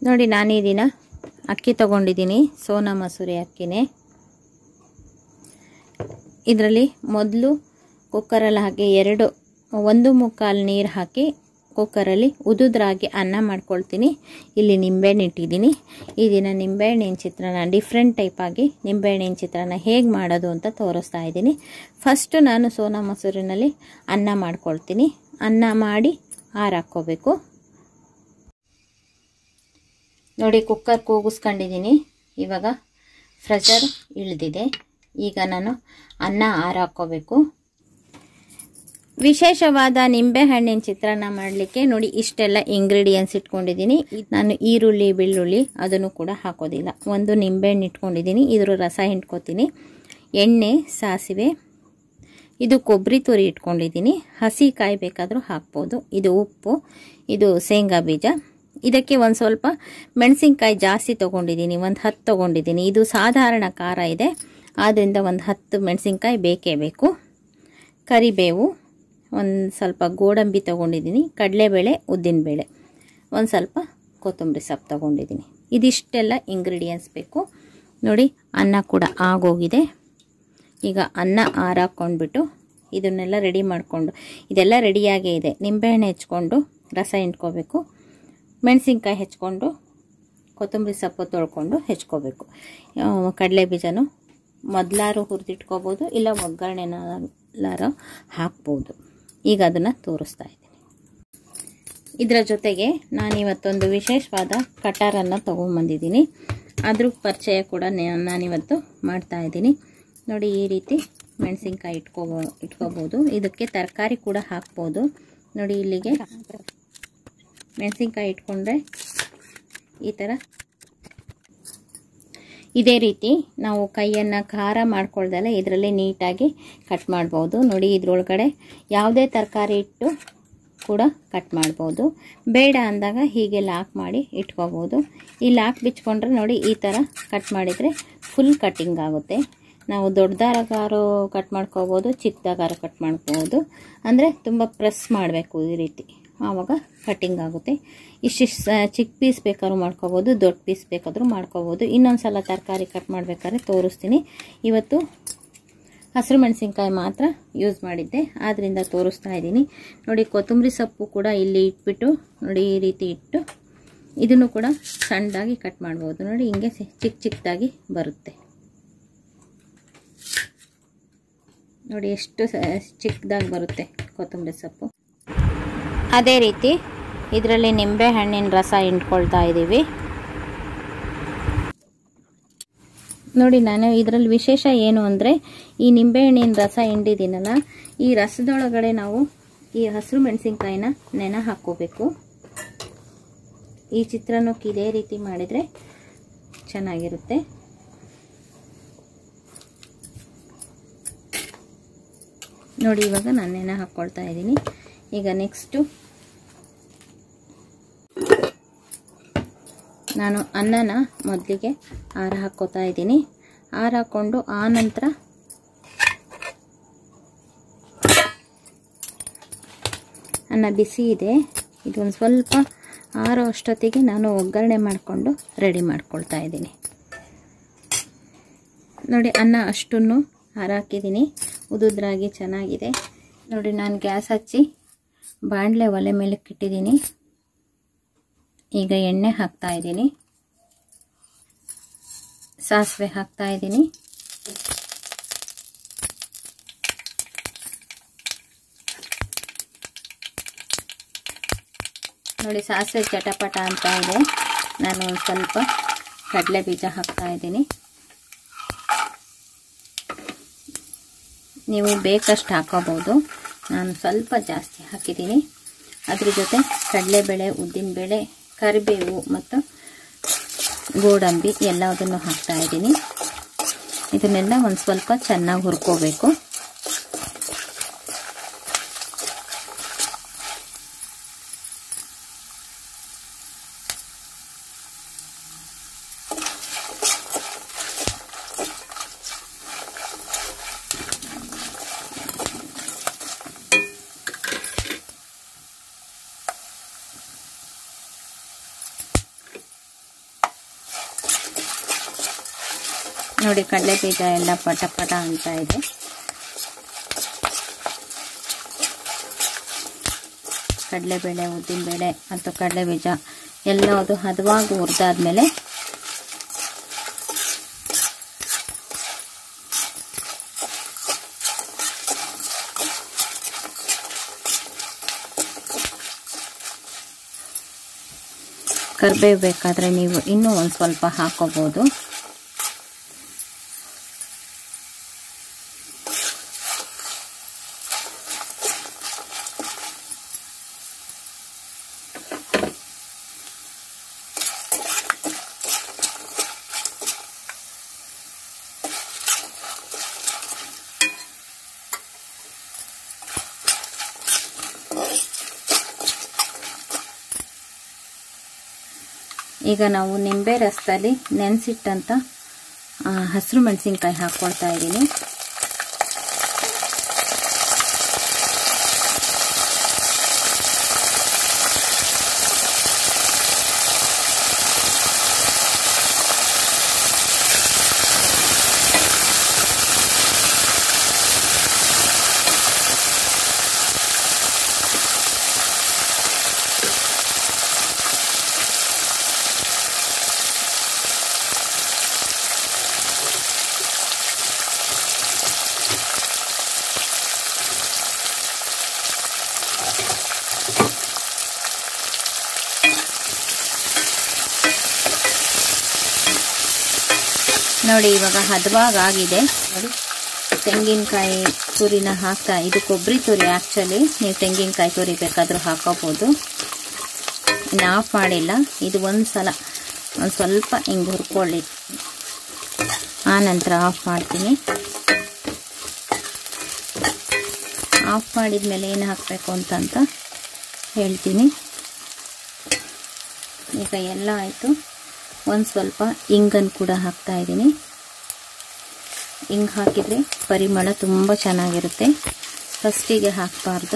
ನೋಡಿ ನಾನು ಈ ದಿನ ಅಕ್ಕಿ ತೊಗೊಂಡಿದ್ದೀನಿ ಸೋನಾ ಮಸೂರಿ ಅಕ್ಕಿನೇ ಇದರಲ್ಲಿ ಮೊದಲು ಕುಕ್ಕರಲ್ಲಿ ಹಾಕಿ ಎರಡು ಒಂದು ಮುಕ್ಕಾಲು ನೀರು ಹಾಕಿ ಕುಕ್ಕರಲ್ಲಿ ಉದುದ್ರಾಗಿ ಅನ್ನ ಮಾಡ್ಕೊಳ್ತೀನಿ ಇಲ್ಲಿ ನಿಂಬೆಹಣ್ಣು ಇಟ್ಟಿದ್ದೀನಿ ಈ ದಿನ ನಿಂಬೆಹಣ್ಣಿನ ಚಿತ್ರಾನ್ನ ಡಿಫ್ರೆಂಟ್ ಟೈಪಾಗಿ ನಿಂಬೆಹಣ್ಣಿನ ಚಿತ್ರಾನ್ನ ಹೇಗೆ ಮಾಡೋದು ಅಂತ ತೋರಿಸ್ತಾ ಇದ್ದೀನಿ ಫಸ್ಟು ನಾನು ಸೋನಾ ಮಸೂರಿನಲ್ಲಿ ಅನ್ನ ಮಾಡ್ಕೊಳ್ತೀನಿ ಅನ್ನ ಮಾಡಿ ಹಾರಾಕ್ಕೋಬೇಕು ನೋಡಿ ಕುಕ್ಕರ್ ಕೂಗಿಸ್ಕೊಂಡಿದ್ದೀನಿ ಇವಾಗ ಫ್ರೆಷರ್ ಇಳಿದಿದೆ ಈಗ ನಾನು ಅನ್ನ ಹಾರಾಕೋಬೇಕು ವಿಶೇಷವಾದ ನಿಂಬೆಹಣ್ಣಿನ ಚಿತ್ರಾನ್ನ ಮಾಡಲಿಕ್ಕೆ ನೋಡಿ ಇಷ್ಟೆಲ್ಲ ಇಂಗ್ರೀಡಿಯೆಂಟ್ಸ್ ಇಟ್ಕೊಂಡಿದ್ದೀನಿ ನಾನು ಈರುಳ್ಳಿ ಬೆಳ್ಳುಳ್ಳಿ ಅದನ್ನು ಕೂಡ ಹಾಕೋದಿಲ್ಲ ಒಂದು ನಿಂಬೆಹಣ್ಣು ಇಟ್ಕೊಂಡಿದ್ದೀನಿ ಇದ್ರ ರಸ ಹಿಂಡ್ಕೋತೀನಿ ಎಣ್ಣೆ ಸಾಸಿವೆ ಇದು ಕೊಬ್ಬರಿ ತುರಿ ಇಟ್ಕೊಂಡಿದ್ದೀನಿ ಹಸಿ ಕಾಯಿ ಬೇಕಾದರೂ ಹಾಕ್ಬೋದು ಇದು ಉಪ್ಪು ಇದು ಶೇಂಗಾ ಬೀಜ ಇದಕ್ಕೆ ಒಂದು ಸ್ವಲ್ಪ ಮೆಣಸಿನ್ಕಾಯಿ ಜಾಸ್ತಿ ತೊಗೊಂಡಿದ್ದೀನಿ ಒಂದು ಹತ್ತು ತೊಗೊಂಡಿದ್ದೀನಿ ಇದು ಸಾಧಾರಣ ಖಾರ ಇದೆ ಆದ್ದರಿಂದ ಒಂದು ಹತ್ತು ಮೆಣಸಿನ್ಕಾಯಿ ಬೇಕೇ ಬೇಕು ಕರಿಬೇವು ಒಂದು ಸ್ವಲ್ಪ ಗೋಡಂಬಿ ತೊಗೊಂಡಿದ್ದೀನಿ ಕಡಲೆಬೇಳೆ ಉದ್ದಿನಬೇಳೆ ಒಂದು ಸ್ವಲ್ಪ ಕೊತ್ತಂಬರಿ ಸೊಪ್ಪು ತೊಗೊಂಡಿದ್ದೀನಿ ಇದಿಷ್ಟೆಲ್ಲ ಇಂಗ್ರೀಡಿಯೆಂಟ್ಸ್ ಬೇಕು ನೋಡಿ ಅನ್ನ ಕೂಡ ಆಗೋಗಿದೆ ಈಗ ಅನ್ನ ಆರಾಕ್ಕೊಂಡ್ಬಿಟ್ಟು ಇದನ್ನೆಲ್ಲ ರೆಡಿ ಮಾಡಿಕೊಂಡು ಇದೆಲ್ಲ ರೆಡಿಯಾಗೇ ಇದೆ ನಿಂಬೆಹಣ್ಣು ಹೆಚ್ಕೊಂಡು ರಸ ಹಿಂಡ್ಕೋಬೇಕು ಮೆಣಸಿನ್ಕಾಯಿ ಹೆಚ್ಕೊಂಡು ಕೊತ್ತಂಬರಿ ಸೊಪ್ಪು ತೊಳ್ಕೊಂಡು ಹೆಚ್ಕೋಬೇಕು ಕಡಲೆ ಬೀಜನೂ ಮೊದಲಾರು ಹುರಿದಿಟ್ಕೋಬೋದು ಇಲ್ಲ ಒಗ್ಗರಣೆನಾರು ಹಾಕ್ಬೋದು ಈಗ ಅದನ್ನು ತೋರಿಸ್ತಾ ಇದ್ದೀನಿ ಇದರ ಜೊತೆಗೆ ನಾನಿವತ್ತೊಂದು ವಿಶೇಷವಾದ ಕಟಾರನ್ನು ತೊಗೊಂಬಂದಿದ್ದೀನಿ ಅದ್ರ ಪರಿಚಯ ಕೂಡ ನಾನಿವತ್ತು ಮಾಡ್ತಾ ಇದ್ದೀನಿ ನೋಡಿ ಈ ರೀತಿ ಮೆಣಸಿನ್ಕಾಯಿ ಇಟ್ಕೋಬೋ ಇಟ್ಕೋಬೋದು ಇದಕ್ಕೆ ತರಕಾರಿ ಕೂಡ ಹಾಕ್ಬೋದು ನೋಡಿ ಇಲ್ಲಿಗೆ ಮೆಣಸಿನ್ಕಾಯಿ ಇಟ್ಕೊಂಡ್ರೆ ಈ ಥರ ಇದೇ ರೀತಿ ನಾವು ಕೈಯನ್ನು ಖಾರ ಮಾಡ್ಕೊಳ್ದಲ್ಲ ಇದರಲ್ಲೇ ನೀಟಾಗಿ ಕಟ್ ಮಾಡ್ಬೋದು ನೋಡಿ ಇದ್ರೊಳಗಡೆ ಯಾವುದೇ ತರಕಾರಿ ಇಟ್ಟು ಕೂಡ ಕಟ್ ಮಾಡ್ಬೋದು ಬೇಡ ಅಂದಾಗ ಹೀಗೆ ಲಾಕ್ ಮಾಡಿ ಇಟ್ಕೋಬೋದು ಈ ಲಾಕ್ ಬಿಚ್ಕೊಂಡ್ರೆ ನೋಡಿ ಈ ಥರ ಕಟ್ ಮಾಡಿದರೆ ಫುಲ್ ಕಟ್ಟಿಂಗ್ ಆಗುತ್ತೆ ನಾವು ದೊಡ್ಡದಾಗಾರು ಕಟ್ ಮಾಡ್ಕೋಬೋದು ಚಿಕ್ಕದಾಗಾರು ಕಟ್ ಮಾಡ್ಕೋಬೋದು ಅಂದರೆ ತುಂಬ ಪ್ರೆಸ್ ಮಾಡಬೇಕು ಈ ರೀತಿ ಆವಾಗ ಕಟ್ಟಿಂಗ್ ಆಗುತ್ತೆ ಇಷ್ಟಿಷ್ಟು ಚಿಕ್ಕ ಪೀಸ್ ಬೇಕಾದ್ರೂ ಮಾಡ್ಕೋಬೋದು ದೊಡ್ಡ ಪೀಸ್ ಬೇಕಾದರೂ ಮಾಡ್ಕೋಬೋದು ಇನ್ನೊಂದು ಸಲ ತರಕಾರಿ ಕಟ್ ಮಾಡಬೇಕಾದ್ರೆ ತೋರಿಸ್ತೀನಿ ಇವತ್ತು ಹಸಿರು ಮೆಣಸಿನ್ಕಾಯಿ ಮಾತ್ರ ಯೂಸ್ ಮಾಡಿದ್ದೆ ಆದ್ದರಿಂದ ತೋರಿಸ್ತಾ ಇದ್ದೀನಿ ನೋಡಿ ಕೊತ್ತಂಬರಿ ಸೊಪ್ಪು ಕೂಡ ಇಲ್ಲಿ ಇಟ್ಬಿಟ್ಟು ನೋಡಿ ಈ ರೀತಿ ಇಟ್ಟು ಇದನ್ನು ಕೂಡ ಸಣ್ಣದಾಗಿ ಕಟ್ ಮಾಡ್ಬೋದು ನೋಡಿ ಹಿಂಗೆ ಚಿಕ್ಕ ಚಿಕ್ಕದಾಗಿ ಬರುತ್ತೆ ನೋಡಿ ಎಷ್ಟು ಚಿಕ್ಕದಾಗಿ ಬರುತ್ತೆ ಕೊತ್ತಂಬರಿ ಸೊಪ್ಪು ಅದೇ ರೀತಿ ಇದರಲ್ಲಿ ನಿಂಬೆ ಹಣ್ಣಿನ ರಸ ಹಿಂಡ್ಕೊಳ್ತಾ ಇದ್ದೀವಿ ನೋಡಿ ನಾನು ಇದರಲ್ಲಿ ವಿಶೇಷ ಏನು ಅಂದರೆ ಈ ನಿಂಬೆಹಣ್ಣಿನ ರಸ ಹಿಂಡಿದ್ದೀನಲ್ಲ ಈ ರಸದೊಳಗಡೆ ನಾವು ಈ ಹಸಿರು ಮೆಣಸಿನ್ಕಾಯಿನ ನೆನೆ ಹಾಕ್ಕೋಬೇಕು ಈ ಚಿತ್ರಾನ್ನಕ್ಕೆ ಇದೇ ರೀತಿ ಮಾಡಿದರೆ ಚೆನ್ನಾಗಿರುತ್ತೆ ನೋಡಿ ಇವಾಗ ನಾನು ನೆನೆ ಹಾಕ್ಕೊಳ್ತಾ ಇದ್ದೀನಿ ಈಗ ನೆಕ್ಸ್ಟು ನಾನು ಅನ್ನನ ಮೊದಲಿಗೆ ಆರ ಹಾಕ್ಕೋತಾ ಇದ್ದೀನಿ ಆರ ಹಾಕ್ಕೊಂಡು ಆ ನಂತರ ಅನ್ನ ಬಿಸಿ ಇದೆ ಇದೊಂದು ಸ್ವಲ್ಪ ಆರೋ ಅಷ್ಟೊತ್ತಿಗೆ ನಾನು ಒಗ್ಗರಣೆ ಮಾಡಿಕೊಂಡು ರೆಡಿ ಮಾಡ್ಕೊಳ್ತಾ ಇದ್ದೀನಿ ನೋಡಿ ಅನ್ನ ಅಷ್ಟನ್ನು ಹಾರಾಕಿದ್ದೀನಿ ಉದುದ್ರಾಗಿ ಚೆನ್ನಾಗಿದೆ ನೋಡಿ ನಾನು ಗ್ಯಾಸ್ ಹಚ್ಚಿ ಬಾಣಲೆ ಒಲೆ ಮೇಲೆ ಇಟ್ಟಿದ್ದೀನಿ ಈಗ ಎಣ್ಣೆ ಹಾಕ್ತಾ ಇದ್ದೀನಿ ಸಾಸಿವೆ ಹಾಕ್ತಾ ಇದ್ದೀನಿ ನೋಡಿ ಸಾಸಿವೆ ಚಟಪಟ ಅಂತ ಇದೆ ನಾನು ಒಂದು ಸ್ವಲ್ಪ ಕಡಲೆ ಬೀಜ ಹಾಕ್ತಾ ಇದ್ದೀನಿ ನೀವು ಬೇಕಷ್ಟು ಹಾಕೋಬೋದು ನಾನು ಸ್ವಲ್ಪ ಜಾಸ್ತಿ ಹಾಕಿದ್ದೀನಿ ಅದ್ರ ಜೊತೆ ಕಡಲೆಬೇಳೆ ಉದ್ದಿನಬೇಳೆ ಕರಿಬೇವು ಮತ್ತು ಗೋಡಂಬಿ ಎಲ್ಲದನ್ನು ಹಾಕ್ತಾ ಇದ್ದೀನಿ ಇದನ್ನೆಲ್ಲ ಒಂದು ಸ್ವಲ್ಪ ಚೆನ್ನಾಗಿ ಹುರ್ಕೋಬೇಕು ನೋಡಿ ಕಡಲೆ ಬೀಜ ಎಲ್ಲ ಪಟ ಪಟ ಅಂತ ಇದೆ ಕಡಲೆಬೇಳೆ ಉದ್ದಿನಬೇಳೆ ಮತ್ತು ಕಡಲೆ ಬೀಜ ಎಲ್ಲ ಅದು ಹದವಾಗಿ ಹುರಿದಾದ್ಮೇಲೆ ಕರಿಬೇವು ಬೇಕಾದರೆ ನೀವು ಇನ್ನೂ ಒಂದು ಸ್ವಲ್ಪ ಹಾಕೋಬೋದು ಈಗ ನಾವು ನಿಂಬೆ ರಸದಲ್ಲಿ ನೆನೆಸಿಟ್ಟಂಥ ಹಸಿರು ಮೆಣಸಿನ್ಕಾಯಿ ಹಾಕ್ಕೊಳ್ತಾ ಇದ್ದೀನಿ ನೋಡಿ ಇವಾಗ ಹದವಾಗಿ ಆಗಿದೆ ನೋಡಿ ತೆಂಗಿನಕಾಯಿ ತುರಿನ ಹಾಕ್ತಾ ಇದು ಕೊಬ್ಬರಿ ತುರಿ ಆ್ಯಕ್ಚುಲಿ ನೀವು ತೆಂಗಿನಕಾಯಿ ತುರಿ ಬೇಕಾದರೂ ಹಾಕೋಬೋದು ಇನ್ನು ಆಫ್ ಮಾಡಿಲ್ಲ ಇದು ಒಂದು ಸಲ ಒಂದು ಸ್ವಲ್ಪ ಹಿಂಗೆ ಹುರ್ಕೊಳ್ಳಿ ಆ ನಂತರ ಆಫ್ ಮಾಡ್ತೀನಿ ಆಫ್ ಮಾಡಿದ ಮೇಲೆ ಏನು ಹಾಕಬೇಕು ಅಂತಂತ ಹೇಳ್ತೀನಿ ಈಗ ಎಲ್ಲ ಆಯಿತು ಒಂದು ಸ್ವಲ್ಪ ಇಂಗನ್ನು ಕೂಡ ಹಾಕ್ತಾ ಇದ್ದೀನಿ ಹಿಂಗೆ ಹಾಕಿದರೆ ಪರಿಮಳ ತುಂಬ ಚೆನ್ನಾಗಿರುತ್ತೆ ಫಸ್ಟಿಗೆ ಹಾಕಬಾರ್ದು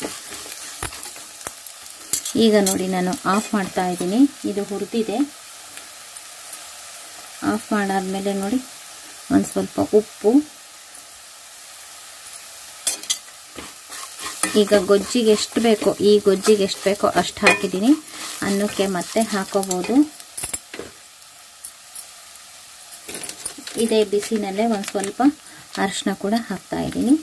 ಈಗ ನೋಡಿ ನಾನು ಆಫ್ ಮಾಡ್ತಾ ಇದ್ದೀನಿ ಇದು ಹುರಿದಿದೆ ಆಫ್ ಮಾಡಾದ್ಮೇಲೆ ನೋಡಿ ಒಂದು ಸ್ವಲ್ಪ ಉಪ್ಪು ಈಗ ಗೊಜ್ಜಿಗೆ ಎಷ್ಟು ಬೇಕೋ ಈ ಗೊಜ್ಜಿಗೆ ಎಷ್ಟು ಬೇಕೋ ಅಷ್ಟು ಹಾಕಿದ್ದೀನಿ ಅನ್ನಕ್ಕೆ ಮತ್ತೆ ಹಾಕೋಬೋದು ಇದೇ ಬಿಸಿನಲ್ಲೇ ಒಂದು ಸ್ವಲ್ಪ ಅರಿಶಿನ ಕೂಡ ಹಾಕ್ತಾ ಇದ್ದೀನಿ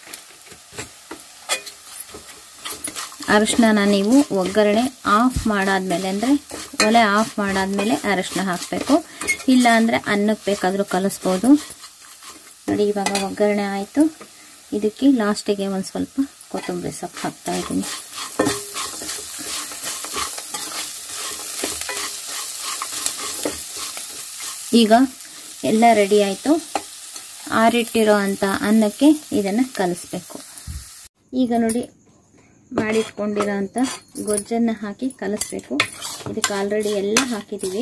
ಅರಿಶಿನ ನೀವು ಒಗ್ಗರಣೆ ಆಫ್ ಮಾಡಾದ್ಮೇಲೆ ಅಂದರೆ ಒಲೆ ಆಫ್ ಮಾಡಾದ್ಮೇಲೆ ಅರಿಶಿನ ಹಾಕಬೇಕು ಇಲ್ಲ ಅಂದರೆ ಅನ್ನಕ್ಕೆ ಬೇಕಾದರೂ ಕಲಿಸ್ಬೋದು ನೋಡಿ ಇವಾಗ ಒಗ್ಗರಣೆ ಆಯಿತು ಇದಕ್ಕೆ ಲಾಸ್ಟಿಗೆ ಒಂದು ಸ್ವಲ್ಪ ಕೊತ್ತಂಬರಿ ಸೊಪ್ಪು ಹಾಕ್ತಾ ಇದ್ದೀನಿ ಈಗ ಎಲ್ಲ ರೆಡಿ ಆಯಿತು ಆರಿಟ್ಟಿರೋ ಅಂಥ ಅನ್ನಕ್ಕೆ ಇದನ್ನು ಕಲಿಸ್ಬೇಕು ಈಗ ನೋಡಿ ಮಾಡಿಟ್ಕೊಂಡಿರೋ ಅಂಥ ಗೊಜ್ಜನ್ನು ಹಾಕಿ ಕಲಿಸ್ಬೇಕು ಇದಕ್ಕೆ ಆಲ್ರೆಡಿ ಎಲ್ಲ ಹಾಕಿದ್ದೀವಿ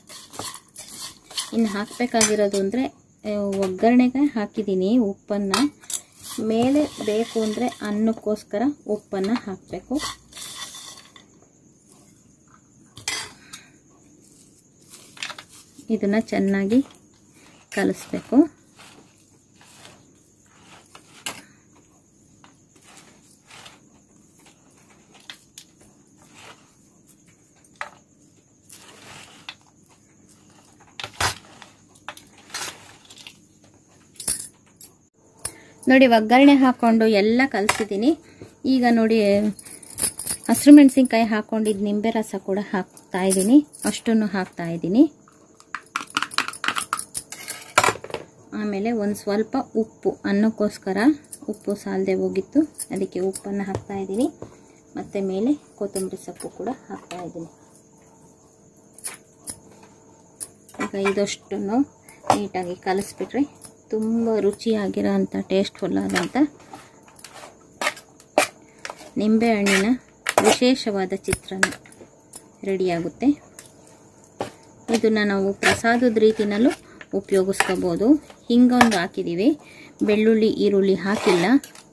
ಇನ್ನು ಹಾಕಬೇಕಾಗಿರೋದು ಅಂದರೆ ಒಗ್ಗರಣೆಗೆ ಹಾಕಿದ್ದೀನಿ ಉಪ್ಪನ್ನು ಮೇಲೆ ಬೇಕು ಅಂದರೆ ಅನ್ನಕ್ಕೋಸ್ಕರ ಉಪ್ಪನ್ನು ಹಾಕಬೇಕು ಇದನ್ನು ಚೆನ್ನಾಗಿ ಕಲಿಸ್ಬೇಕು ನೋಡಿ ಒಗ್ಗರಣೆ ಹಾಕ್ಕೊಂಡು ಎಲ್ಲ ಕಲಿಸಿದ್ದೀನಿ ಈಗ ನೋಡಿ ಹಸಿರು ಮೆಣಸಿನ್ಕಾಯಿ ಹಾಕ್ಕೊಂಡಿದ್ದು ನಿಂಬೆ ರಸ ಕೂಡ ಹಾಕ್ತಾ ಇದ್ದೀನಿ ಅಷ್ಟನ್ನು ಹಾಕ್ತಾ ಇದ್ದೀನಿ ಆಮೇಲೆ ಒಂದು ಸ್ವಲ್ಪ ಉಪ್ಪು ಅನ್ನಕ್ಕೋಸ್ಕರ ಉಪ್ಪು ಸಾಲದೆ ಹೋಗಿತ್ತು ಅದಕ್ಕೆ ಉಪ್ಪನ್ನು ಹಾಕ್ತಾ ಇದ್ದೀನಿ ಮತ್ತು ಮೇಲೆ ಕೊತ್ತಂಬರಿ ಸೊಪ್ಪು ಕೂಡ ಹಾಕ್ತಾ ಇದ್ದೀನಿ ಈಗ ಇದಷ್ಟನ್ನು ನೀಟಾಗಿ ಕಲಿಸ್ಬಿಟ್ರೆ ತುಂಬ ರುಚಿಯಾಗಿರೋ ಅಂಥ ಟೇಸ್ಟ್ಫುಲ್ ಆದಂಥ ನಿಂಬೆಹಣ್ಣಿನ ವಿಶೇಷವಾದ ಚಿತ್ರಾನ್ನ ರೆಡಿಯಾಗುತ್ತೆ ಇದನ್ನು ನಾವು ಪ್ರಸಾದದ ರೀತಿನಲ್ಲೂ ಉಪಯೋಗಿಸ್ಕೋಬೋದು ಹಿಂಗೊಂದು ಹಾಕಿದ್ದೀವಿ ಬೆಳ್ಳುಳ್ಳಿ ಈರುಳ್ಳಿ ಹಾಕಿಲ್ಲ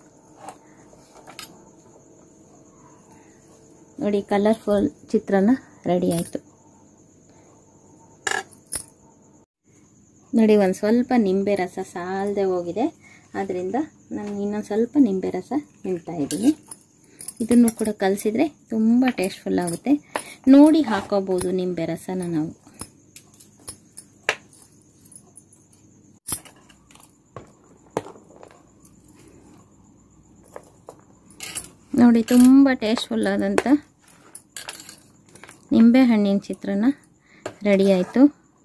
ನೋಡಿ ಕಲರ್ಫುಲ್ ಚಿತ್ರಾನ್ನ ರೆಡಿ ಆಯಿತು ನೋಡಿ ಒಂದು ಸ್ವಲ್ಪ ನಿಂಬೆ ರಸ ಸಾಲದೆ ಹೋಗಿದೆ ಆದ್ದರಿಂದ ನಾನು ಇನ್ನೊಂದು ಸ್ವಲ್ಪ ನಿಂಬೆ ರಸ ಹಿಂಡ್ತಾ ಇದ್ದೀನಿ ಇದನ್ನು ಕೂಡ ಕಲಿಸಿದ್ರೆ ತುಂಬ ಟೇಸ್ಟ್ಫುಲ್ ಆಗುತ್ತೆ ನೋಡಿ ಹಾಕೋಬೋದು ನಿಂಬೆ ರಸನ ನಾವು ನೋಡಿ ತುಂಬ ಟೇಸ್ಟ್ಫುಲ್ ಆದಂಥ ನಿಂಬೆಹಣ್ಣಿನ ಚಿತ್ರಾನ್ನ ರೆಡಿ ಆಯಿತು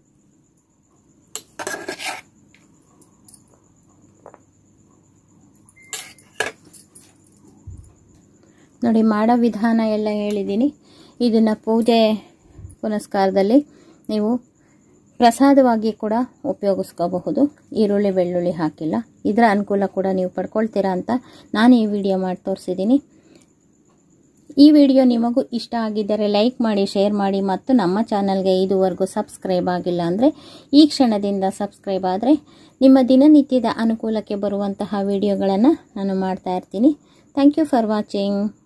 ನೋಡಿ ಮಾಡೋ ವಿಧಾನ ಎಲ್ಲ ಹೇಳಿದ್ದೀನಿ ಇದನ್ನು ಪೂಜೆ ಪುನಸ್ಕಾರದಲ್ಲಿ ನೀವು ಪ್ರಸಾದವಾಗಿ ಕೂಡ ಉಪಯೋಗಿಸ್ಕೋಬಹುದು ಈರುಳ್ಳಿ ಬೆಳ್ಳುಳ್ಳಿ ಹಾಕಿಲ್ಲ ಇದರ ಅನುಕೂಲ ಕೂಡ ನೀವು ಪಡ್ಕೊಳ್ತೀರಾ ಅಂತ ನಾನು ಈ ವಿಡಿಯೋ ಮಾಡಿ ತೋರಿಸಿದ್ದೀನಿ ಈ ವಿಡಿಯೋ ನಿಮಗೂ ಇಷ್ಟ ಆಗಿದ್ದರೆ ಲೈಕ್ ಮಾಡಿ ಶೇರ್ ಮಾಡಿ ಮತ್ತು ನಮ್ಮ ಚಾನಲ್ಗೆ ಇದುವರೆಗೂ ಸಬ್ಸ್ಕ್ರೈಬ್ ಆಗಿಲ್ಲ ಅಂದರೆ ಈ ಕ್ಷಣದಿಂದ ಸಬ್ಸ್ಕ್ರೈಬ್ ಆದರೆ ನಿಮ್ಮ ದಿನನಿತ್ಯದ ಅನುಕೂಲಕ್ಕೆ ಬರುವಂತಹ ವಿಡಿಯೋಗಳನ್ನು ನಾನು ಮಾಡ್ತಾ ಇರ್ತೀನಿ ಥ್ಯಾಂಕ್ ಯು ಫಾರ್ ವಾಚಿಂಗ್